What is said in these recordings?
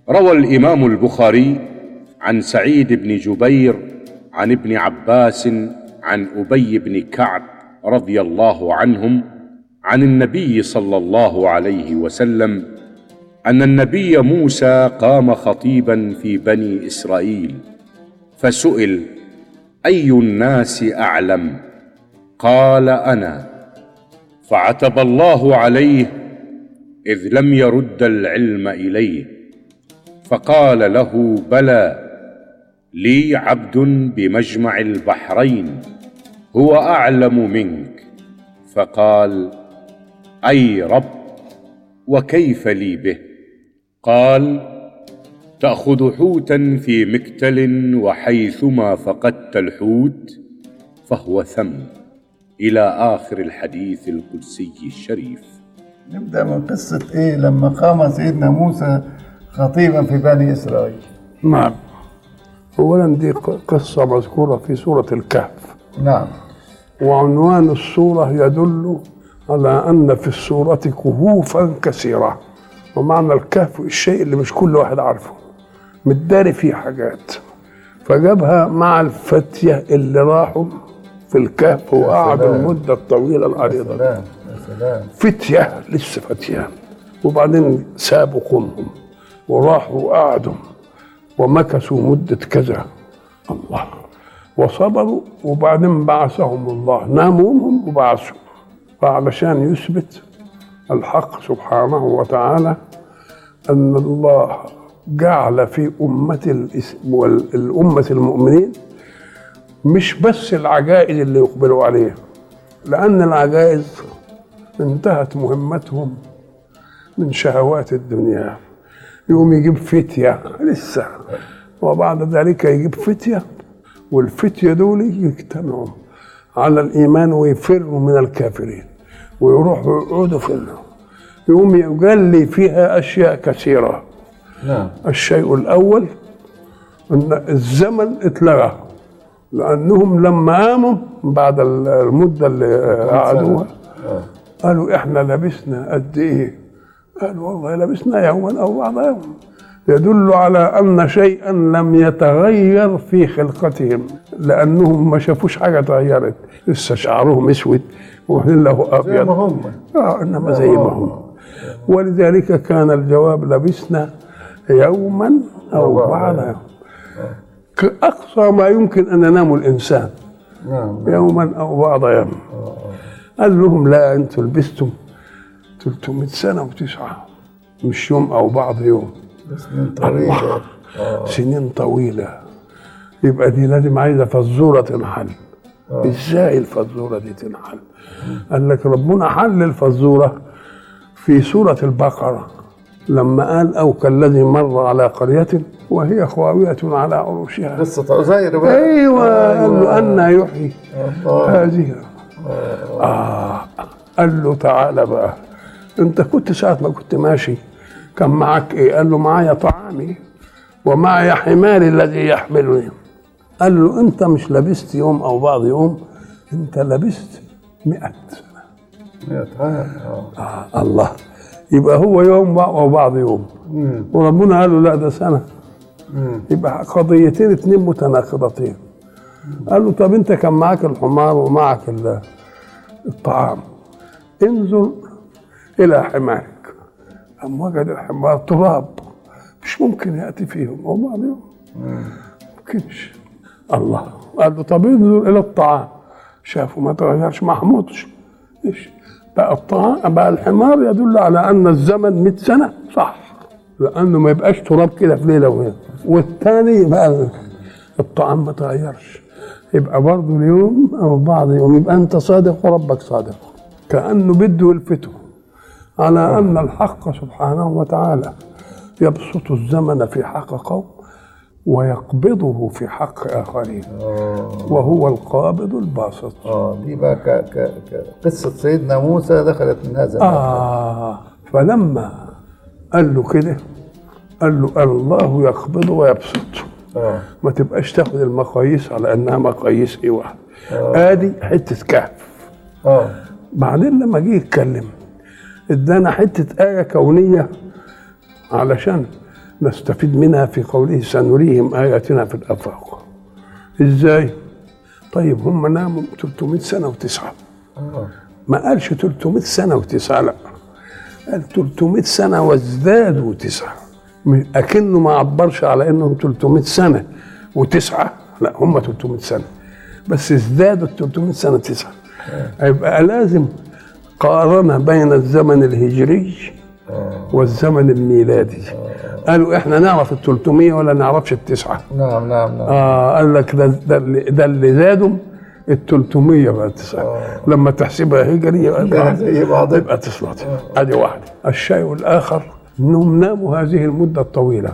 روى الامام البخاري عن سعيد بن جبير عن ابن عباس عن ابي بن كعب رضي الله عنهم عن النبي صلى الله عليه وسلم ان النبي موسى قام خطيبا في بني اسرائيل فسئل اي الناس اعلم قال انا فعتب الله عليه اذ لم يرد العلم اليه فقال له بلى لي عبد بمجمع البحرين هو اعلم منك فقال اي رب وكيف لي به قال تاخذ حوتا في مكتل وحيثما فقدت الحوت فهو ثم الى اخر الحديث القدسي الشريف نبدأ من قصة إيه لما قام سيدنا موسى خطيبا في بني إسرائيل نعم أولا دي ق- قصة مذكورة في سورة الكهف نعم وعنوان السورة يدل على أن في السورة كهوفا كثيرة ومعنى الكهف الشيء اللي مش كل واحد عارفه متداري فيه حاجات فجابها مع الفتية اللي راحوا في الكهف وقعدوا سلام. المدة الطويلة العريضة دي. سلام يا سلام فتية لسه فتيان وبعدين سابوا قومهم وراحوا وقعدوا ومكثوا مدة كذا الله وصبروا وبعدين بعثهم الله ناموهم وبعثوا فعلشان يثبت الحق سبحانه وتعالى أن الله جعل في أمة الإس- وال- الأمة المؤمنين مش بس العجائز اللي يقبلوا عليها لأن العجائز انتهت مهمتهم من شهوات الدنيا يقوم يجيب فتية لسه وبعد ذلك يجيب فتية والفتية دول يجتمعوا على الإيمان ويفروا من الكافرين ويروحوا يقعدوا في النار يقوم يجلي فيها أشياء كثيرة نعم الشيء الأول أن الزمن اتلغى لأنهم لما قاموا بعد المدة اللي قعدوها قالوا احنا لبسنا قد ايه قالوا والله لبسنا يوما او بعض يوم يدل على ان شيئا لم يتغير في خلقتهم لانهم ما شافوش حاجه اتغيرت لسه شعرهم اسود وبعدين له زي ما ابيض هم آه انما زي ما هم ولذلك كان الجواب لبسنا يوما او بعض يوم اقصى ما يمكن ان ينام الانسان نعم يوما او بعض يوم قال لهم لا انتوا لبستم 300 سنه وتسعه مش يوم او بعض يوم بس من طويلة سنين طويله يبقى دي لازم عايزه فزوره تنحل ازاي الفزوره دي تنحل قال لك ربنا حل الفزوره في سوره البقره لما قال او كالذي مر على قريه وهي خاويه على عروشها قصة عزير بقى ايوه قال له ان يحيي الله هذه آه قال له تعالى بقى انت كنت ساعة ما كنت ماشي كان معك ايه قال له معايا طعامي ومعي حماري الذي يحملني قال له انت مش لبست يوم او بعض يوم انت لبست مئة سنة يا تعال. آه. آه الله يبقى هو يوم او بعض يوم وربنا قال له لا ده سنة يبقى قضيتين اتنين متناقضتين قال له طب انت كان معاك الحمار ومعك ال- الطعام انظر الى حمارك قام وجد الحمار تراب مش ممكن ياتي فيهم او بعض يوم ممكنش الله قال له طب انظر الى الطعام شافوا ما تغيرش ما حمضش ايش بقى الطعام بقى الحمار يدل على ان الزمن 100 سنه صح لانه ما يبقاش تراب كده في ليله وهنا والثاني بقى الطعام ما تغيرش يبقى برضه اليوم او بعض يوم يبقى انت صادق وربك صادق كانه بده يلفته على ان الحق سبحانه وتعالى يبسط الزمن في حق قوم ويقبضه في حق اخرين وهو القابض الباسط اه دي بقى ك... ك... ك... قصة سيدنا موسى دخلت من هذا الباب. آه فلما قال له كده قال له الله يقبض ويبسط اه ما تبقاش تاخد المقاييس على انها مقاييس ايه واحده ادي حته كهف اه بعدين لما جه يتكلم ادانا حته ايه كونيه علشان نستفيد منها في قوله سنريهم آياتنا في الآفاق إزاي؟ طيب هم ناموا 300 سنة وتسعة ما قالش 300 سنة وتسعة لا قال 300 سنة وازدادوا تسعة م- أكنه ما عبرش على إنهم 300 سنة وتسعة لا هم 300 سنة بس ازدادوا ال 300 سنة تسعة هيبقى لازم قارنة بين الزمن الهجري والزمن الميلادي قالوا احنا نعرف ال 300 ولا نعرفش التسعة نعم نعم نعم اه قال لك ده ده اللي, ده اللي زادوا ال 300 بقى تسعة لما تحسبها هجري يبقى يبقى زي بعض. يبقى تسعة ادي واحدة الشيء الاخر انهم ناموا هذه المدة الطويلة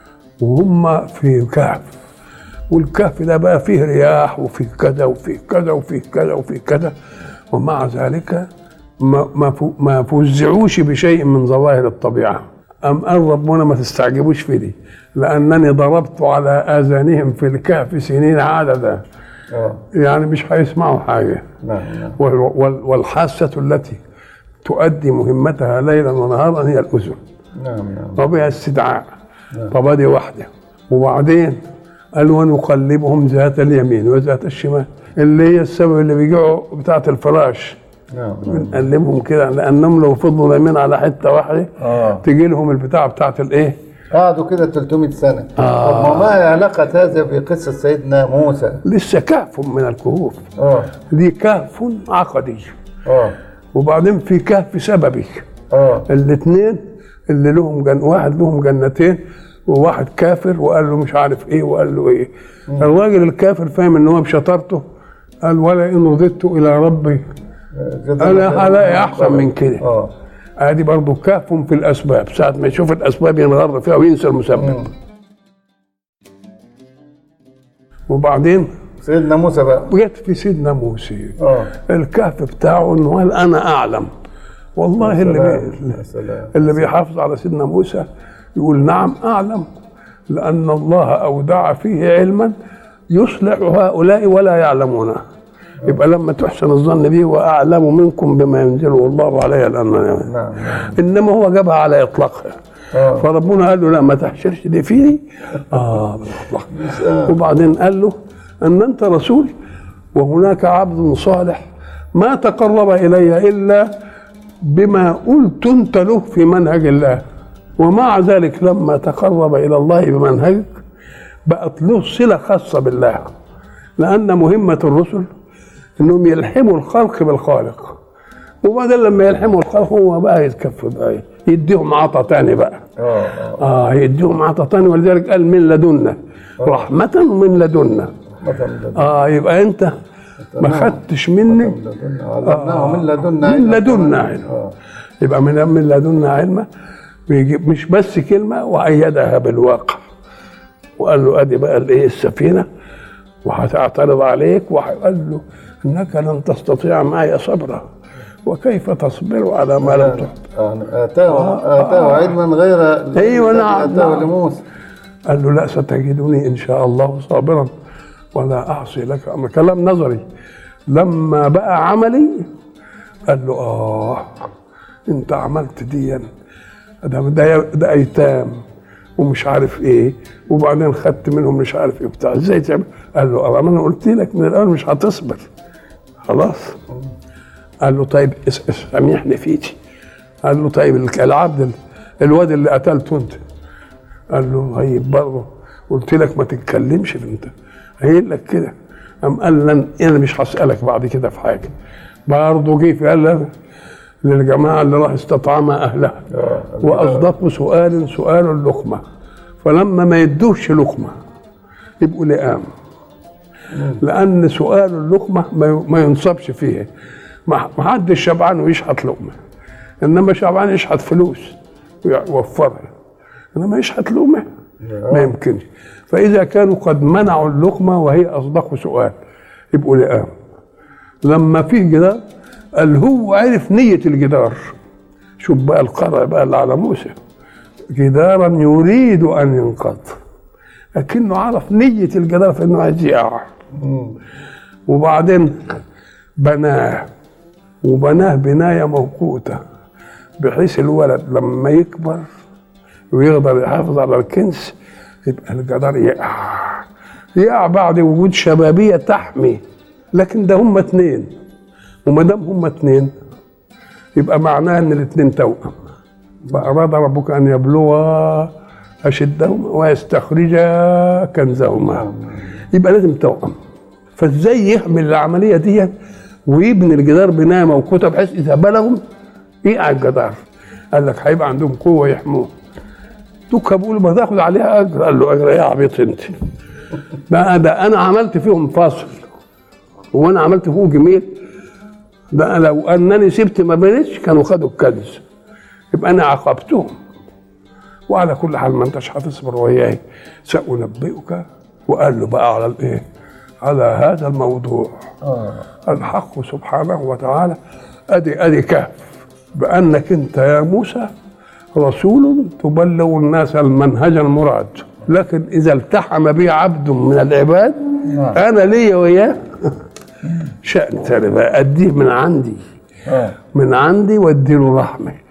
وهم في كهف والكهف ده بقى فيه رياح وفيه كذا وفيه كذا وفيه كذا وفيه كذا ومع ذلك ما ما فو- ما فزعوش بشيء من ظواهر الطبيعه أم قال ربنا ما تستعجبوش في دي لأنني ضربت على آذانهم في الكهف سنين عددا آه. يعني مش هيسمعوا حاجة نعم نعم وال- وال- والحاسة التي تؤدي مهمتها ليلا ونهارا هي الأذن نعم نعم وبها استدعاء طب ادي واحده وبعدين قال ونقلبهم ذات اليمين وذات الشمال اللي هي السبب اللي بيجيعوا بتاعه الفراش نعم نعم بنقلبهم كده لانهم لو فضلوا نايمين على حته واحده آه. تجي لهم البتاعه بتاعه الايه قعدوا كده 300 سنة آه. طب ما ما علاقة هذا بقصة سيدنا موسى لسه كهف من الكهوف اه دي كهف عقدي اه وبعدين في كهف سببي اه الاثنين اللي لهم جن واحد لهم جنتين وواحد كافر وقال له مش عارف ايه وقال له ايه الراجل الكافر فاهم ان هو بشطارته قال ولا ان رددت الى ربي انا هلاقي احسن من كده اه ادي برضه كهف في الاسباب ساعه ما يشوف الاسباب ينغر فيها وينسى المسبب وبعدين سيدنا موسى بقى جت في سيدنا موسى اه الكهف بتاعه انه قال انا اعلم والله اللي سلام بي... يا سلام اللي بيحافظ على سيدنا موسى يقول نعم اعلم لان الله اودع فيه علما يصلح هؤلاء ولا يعلمونه يبقى لما تحسن الظن به واعلم منكم بما ينزله الله علي لان نعم نعم انما هو جابها على اطلاقها اه فربنا قال له لا ما تحشرش دي فيني اه بالله وبعدين قال له ان انت رسول وهناك عبد صالح ما تقرب الي الا بما قلت انت له في منهج الله ومع ذلك لما تقرب الى الله بمنهجك بقت له صله خاصه بالله لان مهمه الرسل انهم يلحموا الخلق بالخالق وبعدين لما يلحموا الخلق هو بقى يتكفى بقى يديهم عطا تاني بقى اه اه اه يديهم عطا تاني ولذلك قال من لدنا رحمة من لدنا مثلا اه يبقى انت ما خدتش مني علمناه من لدنا من علما. لدنا علم اه يبقى من من لدنا علما بيجيب مش بس كلمة وأيدها بالواقع وقال له ادي بقى الايه السفينة وهتعترض عليك وقال له انك لن تستطيع معي صبرا وكيف تصبر على ما لم تحب آه، اتاه اتاه علما غير أيوة، الذي نعم، اتاه نعم. لموسى قال له لا ستجدني ان شاء الله صابرا ولا اعصي لك امر كلام نظري لما بقى عملي قال له اه انت عملت دي ده ده, ده ايتام ومش عارف ايه وبعدين خدت منهم مش عارف ايه بتاع ازاي تعمل قال له اه ما انا قلت لك من الاول مش هتصبر خلاص قال له طيب اس- اس- سامحني فيتي قال له طيب العبد ال- الواد اللي قتلته انت قال له طيب برضه قلت لك ما تتكلمش في انت قايل لك كده قام قال لن انا مش هسالك بعد كده في حاجه برضه جه في قال لنا للجماعه اللي راح استطعما اهلها واصدقوا سؤال سؤال اللقمه فلما ما يدوش لقمه يبقوا لئام لان سؤال اللقمه ما ما ينصبش فيه ما ما حدش شبعان ويشحت لقمه انما شبعان يشحت فلوس ويوفرها انما يشحت لقمه ما يمكنش فاذا كانوا قد منعوا اللقمه وهي اصدق سؤال يبقوا لئام لما في جدار قال هو عرف نيه الجدار شوف بقى القرع بقى اللي على موسى جدارا يريد ان ينقض لكنه عرف نيه الجدار في انه عايز يقع وبعدين بناه وبناه بنايه موقوته بحيث الولد لما يكبر ويقدر يحافظ على الكنز يبقى الجدار يقع يقع بعد وجود شبابيه تحمي لكن ده هم اتنين وما دام هم اتنين يبقى معناه ان الاتنين توأم فأراد ربك أن يبلغا أشدهما ويستخرجا كنزهما يبقى لازم توأم فازاي يعمل العملية دي ويبني الجدار بناية موقوتة بحيث إذا بلغوا يقع الجدار قال لك هيبقى عندهم قوة يحموه دوكا بيقول ما تاخد عليها أجر قال له أجر إيه يا عبيط أنت بقى ده أنا عملت فيهم فاصل وأنا عملت فوق جميل ده لو أنني سبت ما بنتش كانوا خدوا الكنز يبقى انا عاقبتهم وعلى كل حال ما انتش هتصبر وياي سانبئك وقال له بقى على الايه على هذا الموضوع اه الحق سبحانه وتعالى ادي ادي كهف بانك انت يا موسى رسول تبلغ الناس المنهج المراد لكن اذا التحم بي عبد من العباد نعم. انا ليا وياه شأن تاني بقى اديه من عندي اه من عندي واديله رحمه